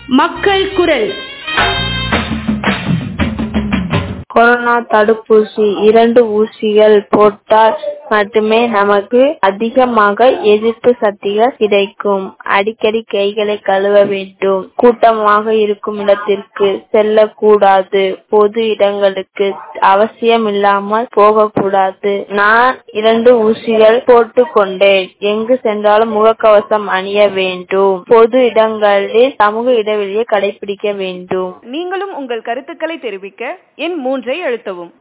மக்கள் குரல் கொரோனா தடுப்பூசி இரண்டு ஊசிகள் போட்டால் மட்டுமே நமக்கு அதிகமாக எதிர்ப்பு சக்திகள் கிடைக்கும் அடிக்கடி கைகளை கழுவ வேண்டும் கூட்டமாக இருக்கும் இடத்திற்கு செல்லக்கூடாது பொது இடங்களுக்கு அவசியம் இல்லாமல் போகக்கூடாது நான் இரண்டு ஊசிகள் போட்டுக் கொண்டேன் எங்கு சென்றாலும் முகக்கவசம் அணிய வேண்டும் பொது இடங்களில் சமூக இடைவெளியை கடைபிடிக்க வேண்டும் நீங்களும் உங்கள் கருத்துக்களை தெரிவிக்க எண் மூன்றை அழுத்தவும்